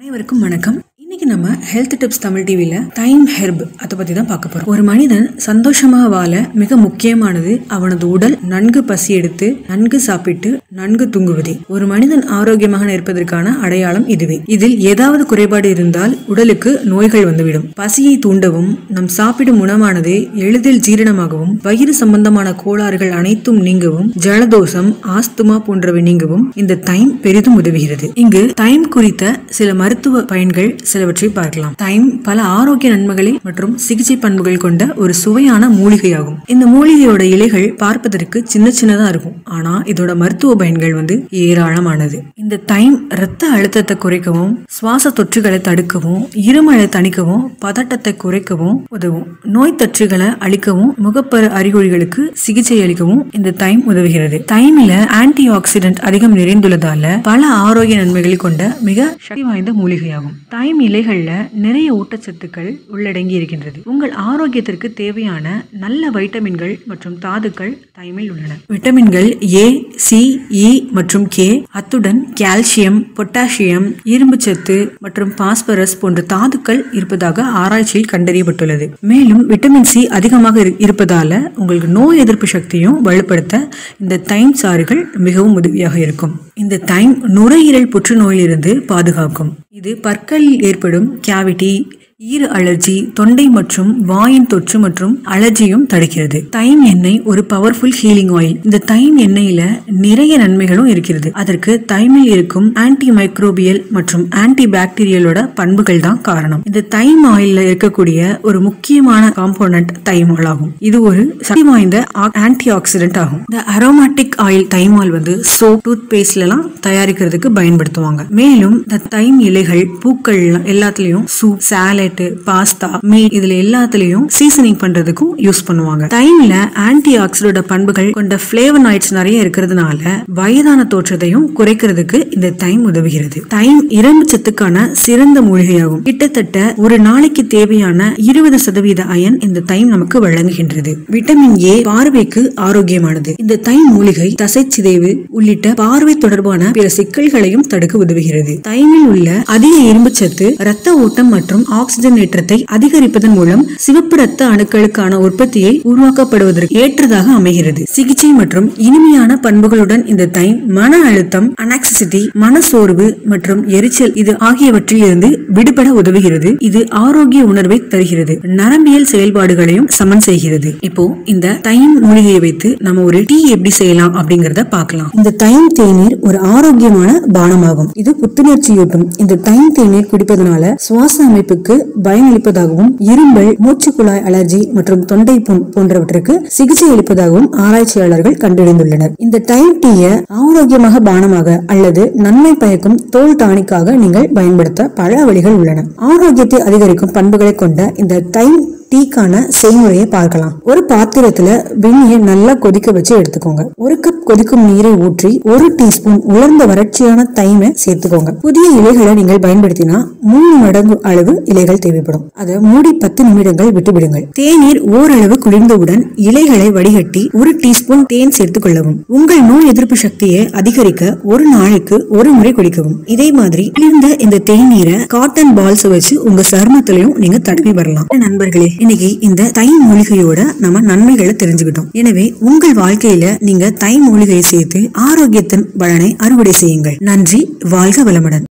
அனைவருக்கும் வணக்கம் இன்னைக்கு நம்ம ஹெல்த் டிப்ஸ் தமிழ் டிவில டைம் ஹெர்ப் அதை பத்தி தான் பார்க்க போறோம் ஒரு மனிதன் சந்தோஷமா வாழ மிக முக்கியமானது அவனது உடல் நன்கு பசி எடுத்து நன்கு சாப்பிட்டு நன்கு தூங்குவதே ஒரு மனிதன் ஆரோக்கியமாக இருப்பதற்கான அடையாளம் இதுவே இதில் ஏதாவது குறைபாடு இருந்தால் உடலுக்கு நோய்கள் வந்துவிடும் பசியை தூண்டவும் நம் சாப்பிடும் உணவானது எளிதில் ஜீரணமாகவும் வயிறு சம்பந்தமான கோளாறுகள் அனைத்தும் நீங்கவும் ஜலதோஷம் ஆஸ்துமா போன்றவை நீங்கவும் இந்த தைம் பெரிதும் உதவுகிறது இங்கு தைம் குறித்த சில மருத்துவ பயன்கள் சிலவற்றை பார்க்கலாம் தைம் பல ஆரோக்கிய நன்மைகளை மற்றும் சிகிச்சை பண்புகள் கொண்ட ஒரு சுவையான மூலிகையாகும் இந்த மூலிகையோட இலைகள் பார்ப்பதற்கு சின்ன சின்னதா இருக்கும் ஆனா இதோட மருத்துவ பயன்கள் வந்து ஏராளமானது இந்த தைம் இரத்த அழுத்தத்தை குறைக்கவும் சுவாச தொற்றுகளை தடுக்கவும் இருமலை தணிக்கவும் பதட்டத்தை குறைக்கவும் உதவும் நோய் தொற்றுகளை அழிக்கவும் முகப்பரு அறிகுறிகளுக்கு சிகிச்சை அளிக்கவும் இந்த தைம் உதவுகிறது தைமில ஆன்டி ஆக்சிடென்ட் அதிகம் நிறைந்துள்ளதால பல ஆரோக்கிய நன்மைகளை கொண்ட மிக சக்தி வாய்ந்த மூலிகையாகும் தைம் இலைகள்ல நிறைய ஊட்டச்சத்துக்கள் உள்ளடங்கி இருக்கின்றது உங்கள் ஆரோக்கியத்திற்கு தேவையான நல்ல வைட்டமின்கள் மற்றும் தாதுக்கள் தைமில் உள்ளன விட்டமின்கள் ஏ சி இ மற்றும் கே அத்துடன் கால்சியம் பொட்டாசியம் இரும்புச்சத்து மற்றும் பாஸ்பரஸ் போன்ற தாதுக்கள் இருப்பதாக ஆராய்ச்சியில் கண்டறியப்பட்டுள்ளது மேலும் விட்டமின் சி அதிகமாக இரு- இருப்பதால உங்களுக்கு நோய் எதிர்ப்பு சக்தியும் வலுப்படுத்த இந்த தைம் சாறுகள் மிகவும் உதவியாக இருக்கும் இந்த தைம் நுரையீரல் புற்றுநோயிலிருந்து பாதுகாக்கும் இது பற்களில் ஏற்படும் கேவிட்டி ஈர அலர்ஜி தொண்டை மற்றும் வாயின் தொற்று மற்றும் அலர்ஜியும் தடுக்கிறது தைம் எண்ணெய் ஒரு பவர்ஃபுல் ஹீலிங் ஆயில் இந்த தைம் எண்ணெயில நிறைய நன்மைகளும் இருக்கிறது அதற்கு தைமில் இருக்கும் ஆன்டி மைக்ரோபியல் மற்றும் ஆன்டி பாக்டீரியலோட பண்புகள் தான் காரணம் இந்த தைம் ஆயில்ல இருக்கக்கூடிய ஒரு முக்கியமான காம்போனன்ட் தைமால் ஆகும் இது ஒரு சக்தி வாய்ந்த ஆன்டி ஆக்சிடென்ட் ஆகும் இந்த அரோமாட்டிக் ஆயில் தைமால் வந்து சோப் டூத் பேஸ்ட்ல எல்லாம் தயாரிக்கிறதுக்கு பயன்படுத்துவாங்க மேலும் இந்த தைம் இலைகள் பூக்கள் எல்லாத்துலயும் சூப் சாலட் பாஸ்தா மீட் இதுல எல்லாத்துலயும் சீசனிங் பண்றதுக்கும் யூஸ் பண்ணுவாங்க தைம்ல ஆன்டி ஆக்சிடோட பண்புகள் கொண்ட பிளேவனாய்ட்ஸ் நிறைய இருக்கிறதுனால வயதான தோற்றத்தையும் குறைக்கிறதுக்கு இந்த தைம் உதவுகிறது தைம் இரும்பு சத்துக்கான சிறந்த மூலிகையாகும் கிட்டத்தட்ட ஒரு நாளைக்கு தேவையான இருபது சதவீத அயன் இந்த தைம் நமக்கு வழங்குகின்றது விட்டமின் ஏ பார்வைக்கு ஆரோக்கியமானது இந்த தைம் மூலிகை தசை சிதைவு உள்ளிட்ட பார்வை தொடர்பான பிற சிக்கல்களையும் தடுக்க உதவுகிறது தைமில் உள்ள அதிக இரும்பு சத்து ரத்த ஓட்டம் மற்றும் ஆக்சிஜன் ஏற்றத்தை அதிகரிப்பதன் மூலம் சிவப்பு ரத்த அணுக்களுக்கான உற்பத்தியை உருவாக்கப்படுவதற்கு ஏற்றதாக அமைகிறது சிகிச்சை மற்றும் இனிமையான பண்புகளுடன் இந்த தைம் மன அழுத்தம் அனாக்சிசிட்டி மனசோர்வு மற்றும் எரிச்சல் இது ஆகியவற்றில் இருந்து விடுபட உதவுகிறது இது ஆரோக்கிய உணர்வை தருகிறது நரம்பியல் செயல்பாடுகளையும் சமன் செய்கிறது இப்போ இந்த தைம் மூலிகையை வைத்து நம்ம ஒரு டீ எப்படி செய்யலாம் அப்படிங்கறத பார்க்கலாம் இந்த தைம் தேநீர் ஒரு ஆரோக்கியமான பானமாகும் இது புத்துணர்ச்சியூட்டும் இந்த தைம் தேநீர் குடிப்பதனால சுவாச அமைப்புக்கு பயனளிப்பதாகவும் இரும்பல் மூச்சுக்குழாய் அலர்ஜி மற்றும் தொண்டை புண் போன்றவற்றுக்கு சிகிச்சை அளிப்பதாகவும் ஆராய்ச்சியாளர்கள் கண்டறிந்துள்ளனர் இந்த டைம் டீயை ஆரோக்கியமாக பானமாக அல்லது நன்மை பயக்கும் தோல் டானிக்காக நீங்கள் பயன்படுத்த பல வழிகள் உள்ளன ஆரோக்கியத்தை அதிகரிக்கும் பண்புகளை கொண்ட இந்த டைம் டீக்கான செய்முறையை பார்க்கலாம் ஒரு பாத்திரத்துல வெந்நியை நல்லா கொதிக்க வச்சு எடுத்துக்கோங்க ஒரு கப் கொதிக்கும் நீரை ஊற்றி ஒரு டீஸ்பூன் உலர்ந்த வறட்சியான தைமை சேர்த்துக்கோங்க புதிய இலைகளை நீங்கள் பயன்படுத்தினா மூணு மடங்கு அளவு இலைகள் தேவைப்படும் அதை மூடி பத்து நிமிடங்கள் விட்டு விடுங்கள் தேநீர் ஓரளவு குளிர்ந்தவுடன் இலைகளை வடிகட்டி ஒரு டீஸ்பூன் தேன் சேர்த்துக் கொள்ளவும் உங்கள் நோய் எதிர்ப்பு சக்தியை அதிகரிக்க ஒரு நாளைக்கு ஒரு முறை குடிக்கவும் இதே மாதிரி குளிர்ந்த இந்த தேநீரை காட்டன் பால்ஸ் வச்சு உங்க சருமத்திலையும் நீங்க தடவி வரலாம் நண்பர்களே இன்னைக்கு இந்த தை மூலிகையோட நம்ம நன்மைகளை தெரிஞ்சுக்கிட்டோம் எனவே உங்கள் வாழ்க்கையில நீங்க தை மூலிகையை சேர்த்து ஆரோக்கியத்தின் பலனை அறுவடை செய்யுங்கள் நன்றி வாழ்க வளமுடன்